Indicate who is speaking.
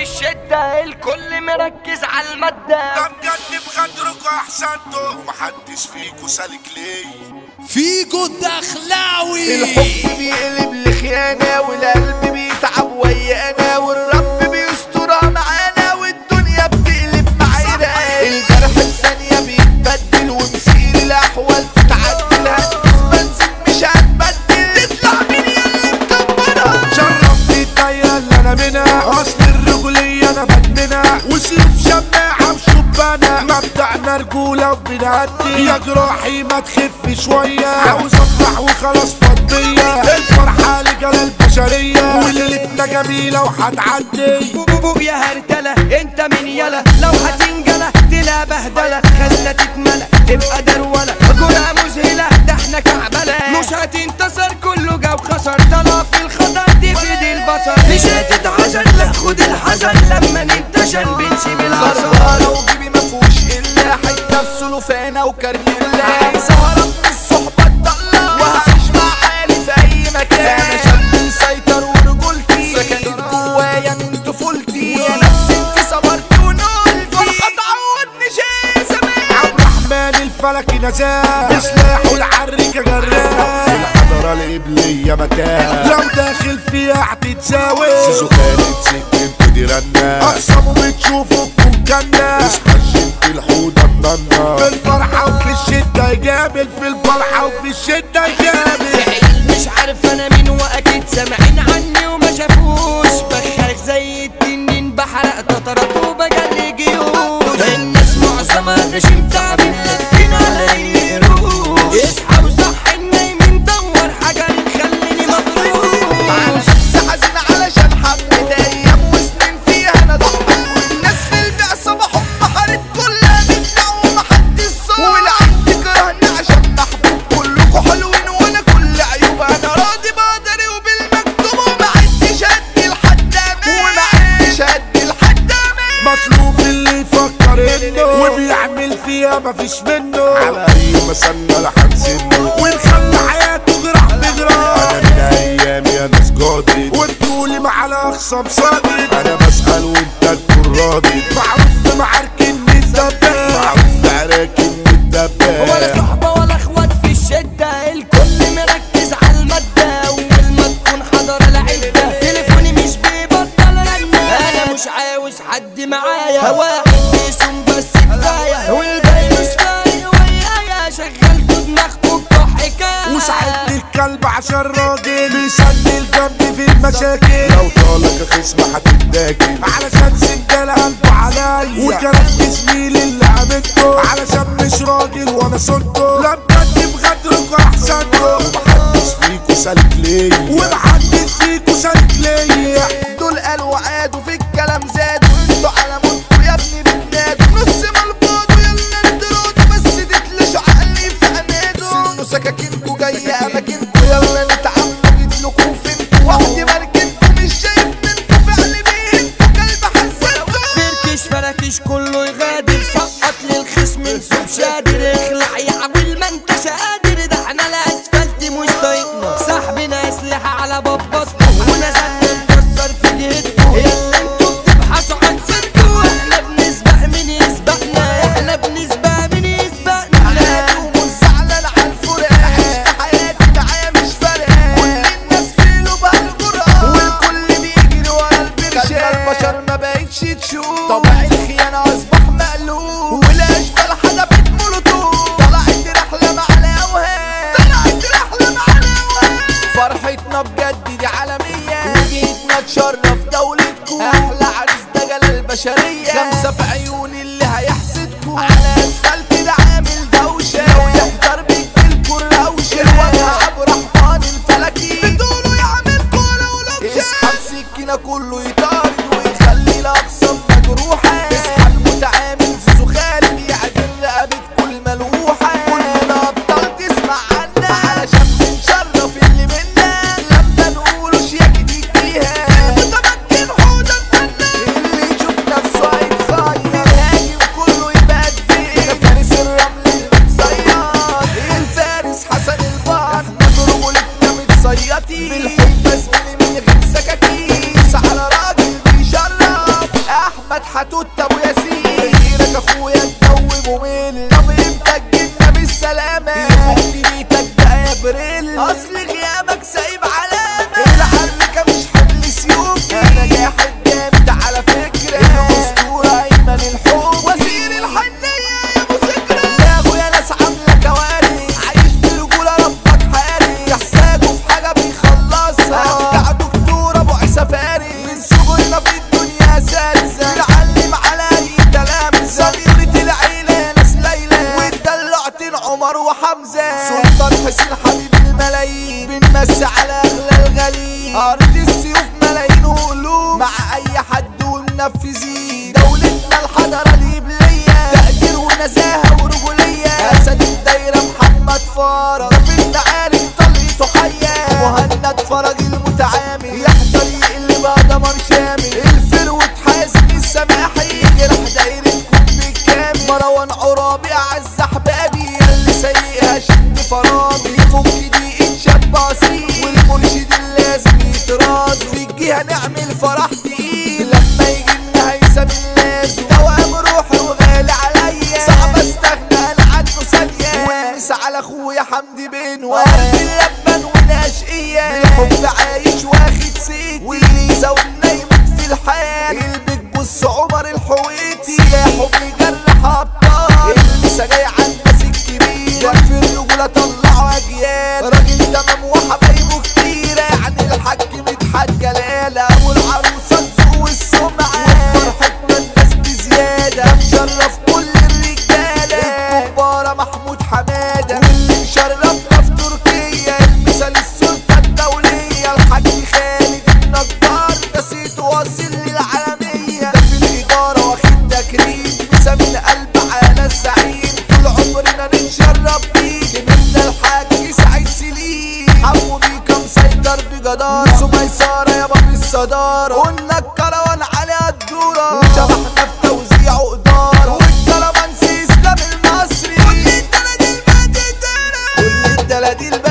Speaker 1: الشدة الكل مركز على المادة
Speaker 2: ده بجد بغدركوا احسنتوا ومحدش فيكوا سالك ليه
Speaker 3: فيجو الدخلاوي
Speaker 4: الحب بيقلب لخيانة والقلب بيتعب ويانا والرب بيسترها معانا والدنيا بتقلب معانا الجرح الثانية بيتبدل ومسير الأحوال تتعدل هتدوس بنزين مش هتبدل تطلع مين يا اللي مكبرها
Speaker 2: شرفني الضيقة اللي انا منها اصل الرجولية انا بدمنها وسيف شماعة وشبانة مبدأنا رجولة وبنهدي يا جراحي ما تخف شوية عاوز افرح وخلاص فضية الفرحة لجلال البشرية وليلتنا جميلة وهتعدي
Speaker 1: بوبو يا هرتلة انت من يلا لو هتنجلة تلا بهدلة خلنا تتملى تبقى درولة جرعة مذهلة ده احنا كعبلة مش هتنتصر كله جا وخسر طلع في الخطر دي في ايدي البصر مش هتتعشر لا خد الحذر لما ننتشر بنسيب العصر
Speaker 4: خسارة وجيبي مفهوش إلا حتة في سلوفانة وكرنيولا عايز أهرب من الصحبة الضالة وهعيش مع حالي في أي مكان أنا شاب مسيطر ورجولتي سكنت جوايا من طفولتي ويا نفسي انت صبرت ونقلتي فرحة تعودني شيء زمان
Speaker 2: عبد الرحمن الفلكي نزاه سلاحه العريكة جراه الحضرة القبلية متاه لو داخل فيها هتتساوي سيزو خالد سكنت دي رنة أقسموا بتشوفوا بكم جنة اصحى شد الحوضة الننة في الفرحة وفي الشدة يجامل في الفرحة وفي الشدة يجامل
Speaker 1: مش عارف انا مين واكيد سامعين عني وما شافوش بخاخ زي التنين بحرق تطرات وبجري جيوش الناس معظمها غشيم تعبين لافين على اي قروش اصحى وصح النايمين دور حاجه تخليني مضروب
Speaker 4: على شخص حزين علشان حبيت ايام وسنين فيها انا ضحيت والناس في البعثة بحب حارت كلها بتنا ومحدش صار والعين تكرهني عشان محبوب كلكوا حلوين وانا كل عيوب انا راضي بقدري وبالمكتوب وما عدتش ادي لحد امان وما عدتش ادي لحد امان
Speaker 2: مطلوب اللي يفكر انه وبيعمل فيها مفيش منه على اي مسنة لحد سنه ونخلي حياته جراح بجراح انا من ايامي يا ناس جادد وانتولي مع الاخصم صادق انا بسأل وانت تكون راضي معروف في معارك اني الدباب معروف في عراك اني
Speaker 1: ولا
Speaker 2: الدباب
Speaker 1: صحبة ولا اخوات في الشدة الكل مركز على المادة اول ما تكون حضر العدة تليفوني مش بيبطل رنة انا مش عاوز حد معايا واحد بيسوم بس كفاية والباقي مش فارق ويايا شغلتوا دماغكم بتوع حكاية
Speaker 2: وساعدني الكلب عشان راجل بيسند الجنب في المشاكل لو طالك خصم هتتاكل علشان سجال قلبه عليا وكلام زميلي اللي عملته علشان مش راجل وانا صرته لا بجد بغدركوا احسنكم ومحدش فيكوا سالك ليا ومحدش فيكوا سالك ليا
Speaker 4: دول قالوا وعادوا في الكلام زادوا انتوا على موتكوا يا ابني بتنادوا نص ملبوطوا يلا انترودوا بس تتلشوا عقلي في عنادوا سنوا سكاكينكوا جاية اماكنكوا يلا نتعاملوا جيتلكوا فينكوا وحدي مركنكوا مش شايف منكوا فعل بيهنكوا كلب حسنتوا
Speaker 1: فركش فركش كله يغادر سقط للخصم نسوب شادر اخلع يا عويل ما انتش قادر ده احنا الاسفلت مش طايقنا صاحبنا اسلحه على بابطنا ونزلنا نكسر في جهتكم يلا انتوا بتبحثوا عن سيركم احنا بنسبق مين يسبقنا احنا بنسبق مين يسبقنا
Speaker 4: ومش زعلان على الفرقة عشت حياتي معايا مش فارقة كل الناس في لوبها الجرأة والكل بيجري ورا البرشام البشر ما بقتش تشوف طبع الخيانة أصبح مقلوب والأشبال حدفت مولوتوف طلعت رحلة مع الأوهام طلعت رحلة مع الأوهام فرحتنا بجد دي عالمية وجيتنا تشرف دولتكم أحلى عريس ده جلال البشرية خمسة في عيون اللي هيحسدكم على أسفلت ده عامل دوشة لو يحضر بيجيلكوا الروشة الوجه عبد الرحمن الفلكي بتقولوا يعمل كورة ولوشة اسحب سكينة كله يطارد ويخلي الأقسام مجروحة اصحى المتعامل زيزو خالد يعدل رقبة كل ملوحة كلنا أبطال تسمع عنا علشان بنشرف اللي منا لما نقولوا شياكة تديها المتمكن حوض الفنان اللي يشوف نفسه هيتخير الهاجم كله يبقى كبير فارس الرمل المتصيد الفارس حسن البحر احنا برجولتنا متصيطين بالحب زميلي من غير سكاكين على راجل عمر شامل الفروت حازم السماحي جرح دايرة كوب بالكامل مروان عرابي اعز احبابي ياللي سايقها شد فرامي يفك دقيقة شاب اصيل والمرشد اللازم يتراض في الجهة نعمل فرح تقيل لما يجي لنا هيثم اللازم دوام روحي وغالي عليا صعب استغنى انا عنه ثانية والمس على اخويا حمدي بن وقلبي اللبن والاشقية بالحب عايش واخد سيتي والليزة والنايمة في الحال البيك بص عمر الحويتي سلاحه بيجرح ابطال الليسة جاي على الناس الكبيرة ده في الرجولة طلعوا اجيال راجل تمام وحبايبه كتيرة يعني الحاج مدحت جلالة ابو العروسة الذوق والسمعة وفرحتنا الناس بزيادة مشرف كل الرجالة الكبارة محمود حمادة واللي مشرفنا في تركيا المثال السلطة الدولية الحاج خالد النجار ده صيته واصل للعالمية ده في الإدارة واخد تكريم مسا من قلب على الزعيم طول عمرنا نتشرف بيه منا الحاج سعيد سليم حمو بيكا مسيطر بجدار سميسارة يابا بالصدارة قلنا الكروان عليها الدورة وشبحنا في توزيع وإدارة والكرمانسي إسلام المصري كل الدلاديل بقت كل الدلاديل